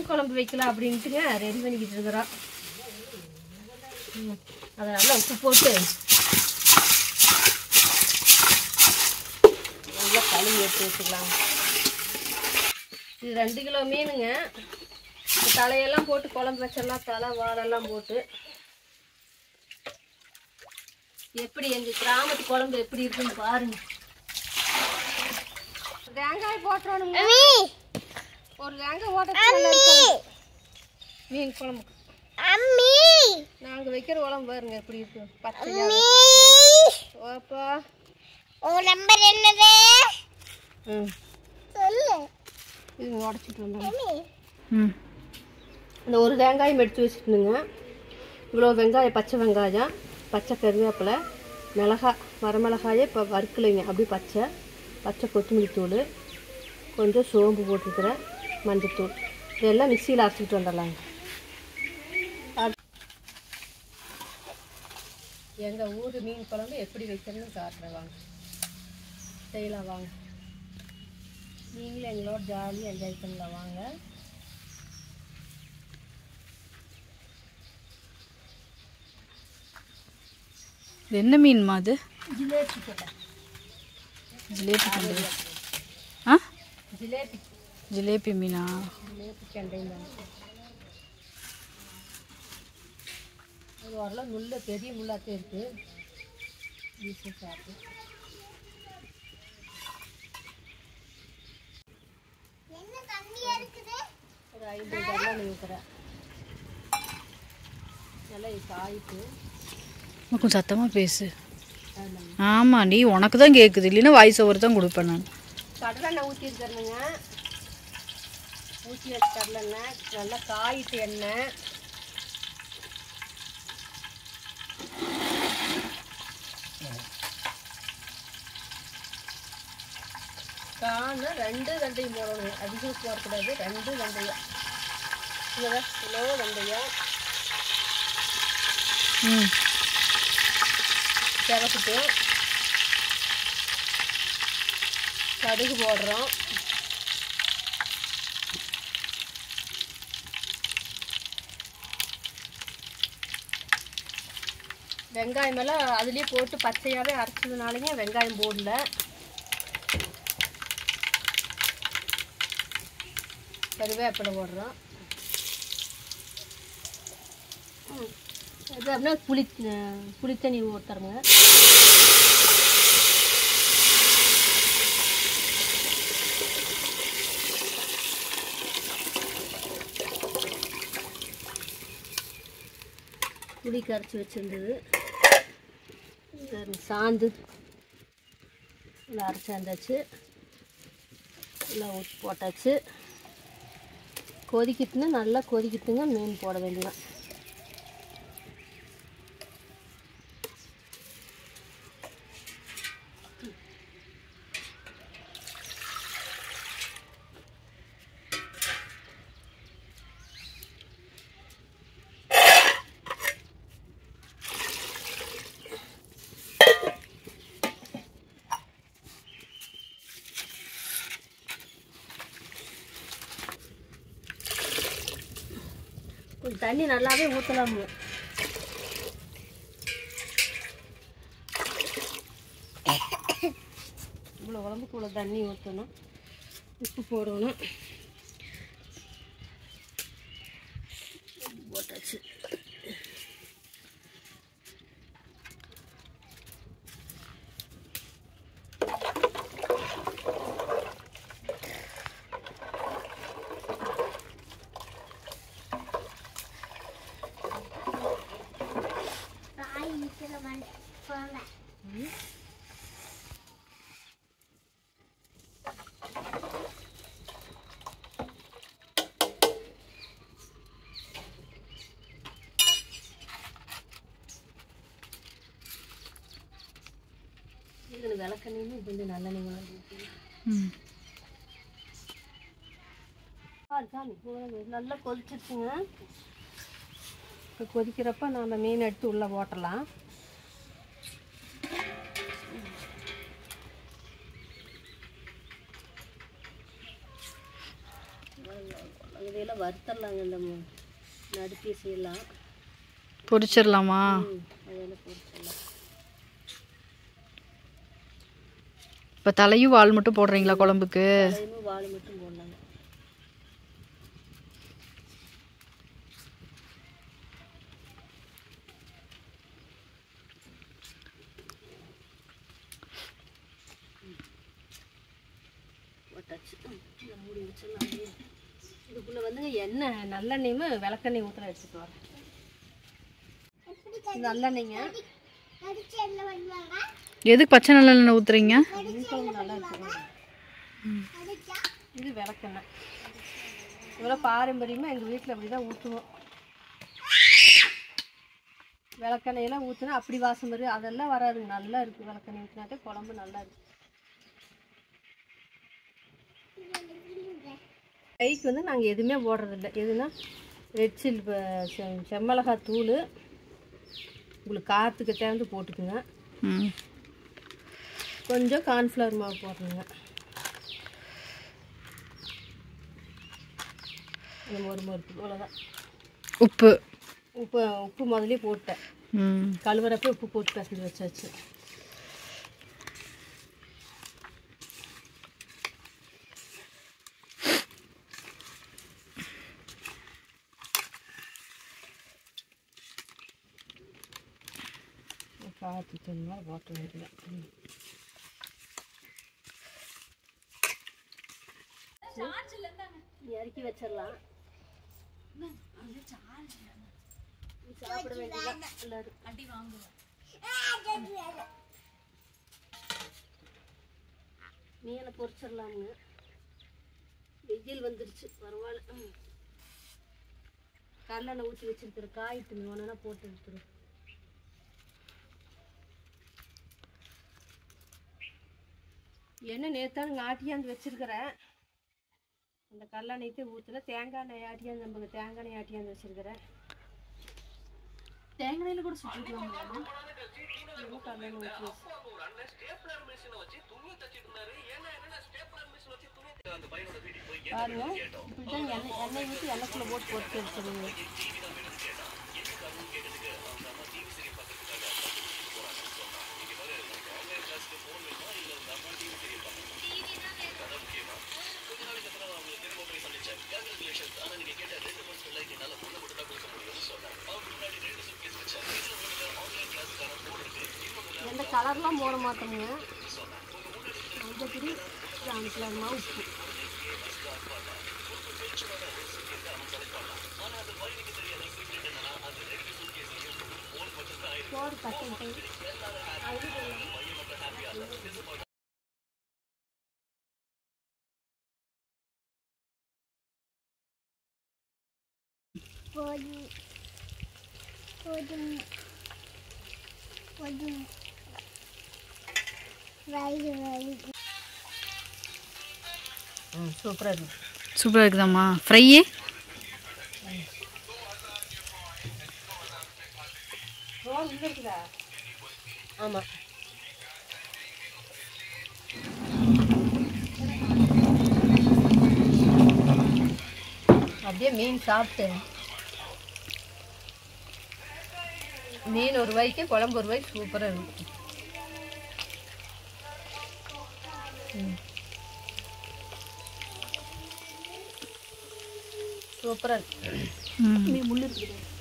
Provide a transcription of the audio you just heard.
மீன் குழம்பு வைக்கலாம் அப்படின்ட்டுங்க ரெடி பண்ணிக்கிட்டு இருக்கிறோம் ம், அதை நல்லா உப்பு போட்டு நல்லா கழுவி எடுத்து வச்சுக்கலாம் இது ரெண்டு கிலோ மீனுங்க இந்த தலையெல்லாம் போட்டு குழம்பு வச்சிடலாம் தலை வாழெல்லாம் போட்டு எப்படி எங்கள் கிராமத்து குழம்பு எப்படி இருக்குன்னு பாருங்க தேங்காய் போட்டுறோனுங்க ஒரு தேங்காய் போட்டு மீன் குழம்பு நாங்க வைக்கிற குழம்பு பாருங்க எப்படி இருக்கு பச்சையா ஓப்பா நம்பர் என்னது ம் சொல்லு இது உடச்சிட்டு வந்தாங்க ம் இந்த ஒரு வெங்காயம் எடுத்து வச்சுக்கணுங்க இவ்வளோ வெங்காயம் பச்சை வெங்காயம் பச்சை கருவேப்பிலை மிளகாய் வரமிளகாயே இப்போ வறுக்கலைங்க அப்படி பச்சை பச்சை கொத்தமல்லி தூள் கொஞ்சம் சோம்பு போட்டுருக்குறேன் மஞ்சத்தூள் இதெல்லாம் மிக்சியில் அரைச்சிக்கிட்டு வந்துடலாங்க எங்கள் ஊர் மீன் குழம்பு எப்படி வைக்கிறதுன்னு காட்டுறேன் வாங்க செய்யலாம் வாங்க நீங்களும் எங்களோட ஜாலியாக என்ஜாய் பண்ணலாம் வாங்க இது என்ன மீன்மா அது ஜிலேபி போட்டேன் ஜிலேபி கண்டை ஆ ஜிலேபி ஜிலேபி மீனா ஜிலேபி கண்டைங்க அது ஓரளவு முள்ள பெரிய முள்ளாத்தே இருக்கு ஈஸியாக சாப்பிட்டு என்ன தண்ணியா இருக்குது ஒரு ஐம்பது கடலாம் ஊற்றுறேன் நல்லா இது காயிட்டு கொஞ்சம் சத்தமாக பேசு அதில் ஆமாம் நீ உனக்கு தான் கேட்குது இல்லைன்னா வாய்ஸ் ஓவர் தான் கொடுப்பேன் நான் கடலெண்ணெய் ஊற்றிருக்கிறேனுங்க ஊற்றி வச்ச கடலெண்ணெய் நல்லா காயிட்டு எண்ணெய் காண ரெண்டு வெந்தயம் போடணும் அதிகம் போடக்கூடாது ரெண்டு வெந்தயம் இங்கே கிலோ வெந்தயம் ம் சிவக்கிட்டு கடுகு போடுறோம் வெங்காயம் எல்லாம் அதுலேயே போட்டு பச்சையாகவே அரைச்சதுனாலங்க வெங்காயம் போடல கருவேப்பிலை போடுறோம் ம். அது அப்படின்னா புளி அஹ், புளித்தண்ணி ஊற்றுறோங்க புளி கரைச்சி வச்சிருந்தது இது சாந்து நல்லா அரைச்சாந்தாச்சு எல்லாம் ஊற்றி போட்டாச்சு கொதிக்கிட்டுன்னு நல்லா கொதிக்கிட்டுங்க மீன் போட வேண்டியதான் கொஞ்சம் தண்ணி நல்லாவே ஊற்றலாமுங்க இவ்வளோ உடம்புக்கு இவ்வளோ தண்ணி ஊற்றணும் உப்பு போடணும் உப்பு போட்டாச்சு தாய் இருக்கிற மண் போங்க இதில் விளக்கண்ணையும் கொஞ்சம் நல்லெண்ணெய் ஊற்றி ம் பாரு சாமி போடுங்க. நல்லா கொதிச்சிருச்சுங்க இப்போ கொதிக்கிறப்ப நம்ம மீன் எடுத்து உள்ளே போட்டலாம் இதெல்லாம் வறுத்தரலாங்க இந்த மு- நடுப்பீஸ் எல்லாம் பொரிச்சிடலாமா ம், அதெல்லாம் பொரிச்சிடலாம் இப்போ தலையும் வால் மட்டும் போடுறீங்களா குழம்புக்கு அதையும் வாழை மட்டும் போடலாங்க போட்டாச்சு ம், இதை மூடி வச்சிடலாம் அப்படியே. இதுக்குள்ள வந்துங்க எண்ணெய் நல்லெண்ணெயும் விளக்கெண்ணெய் ஊற்றுற எடுத்துட்டு வரேன் இது நல்லெண்ணெய்ங்க நடிச்சு என்ன பண்ணுவாங்க எதுக்கு பச்சை நல்லெண்ணெய் ஊற்றுறீங்க மீன் குழம்பு நல்லா இருக்குங்க நடிச்சா இது விளக்கெண்ணெய் இவ்வளோ பாரம்பரியமாக எங்கள் வீட்டில் அப்படி தான் ஊற்றுவோம் விளக்கெண்ணெயெல்லாம் ஊற்றினா அப்படி வாசம் வரும் அதெல்லாம் வராதுங்க நல்லா இருக்குது விளக்கெண்ணெய் ஊற்றினாக்கே குழம்பு நல்லா இருக்கு கைக்கு வந்து நாங்கள் எதுவுமே போடுறதில்ல எதுனா ரெட் சில் செம்மளகா தூள் உங்களுக்கு காற்றுக்கு தேர்ந்து போட்டுக்குங்க ம் கொஞ்சம் கார்ன்ஃப்ளவர் மாவு போடுறேங்க இந்த மொறு மொறுப்பு அவ்வளோதான் உப்பு உப்பு உப்பு முதலே போட்டேன் ம் கழுவுறப்ப உப்பு போட்டு பிசைஞ்சு வச்சாச்சு காற்று தண்ணி போட்ட வேண்டியது ம். இறக்கி வச்சிடலாம் சாப்பிட வேண்டியதான் எல்லாரும் மீனை பொரிச்சிடலாமுங்க வெயில் வந்துருச்சு பரவாயில்ல ம். கடலெண்ணெய் ஊற்றி வச்சிருக்கிற காயிட்டு ஒன்றா போட்டு எடுத்துரு எண்ணெய் நேத்தானுங்க ஆட்டியாந்து வச்சிருக்கிறேன் அந்த கடலெண்ணெய்த்தே ஊற்றினா தேங்காய் எண்ணெய் ஆட்டியாந்து நம்ம தேங்காய் எண்ணெய் ஆட்டியாந்து வச்சிருக்கிறேன் தேங்காய் எண்ணெயில் கூட சுற்றிக்கலாம் கடலெண்ணெய் ஊற்றி வச்சு பாருங்க இப்படிதான் எண்ணெய் எண்ணெய் ஊற்றி எண்ணெய்க்குள்ள போட்டு பொறிச்சு எடுத்துருங்க எந்த கலர்லாம் போட மாட்டோங்க மஞ்சப்பொடி கான்ஃப்ளவர் மாவு உப்பு சோறு தட்டு போதும் போதும் போதும் வயிறு வயிறு ம் சூப்பராக இருக்கு சூப்பராக இருக்குதாம்மா ஃப்ரையே சோறு இங்கே இருக்குதா ஆமாம் அப்படியே மீன் சாப்பிட்டு மீன் ஒரு ரூபாய்க்கு குழம்பு ஒரு ரூபாய்க்கு சூப்பராக இருக்கும் ம். சூப்பராக இருக்கு ம் மீன் முள்ளு இருக்குது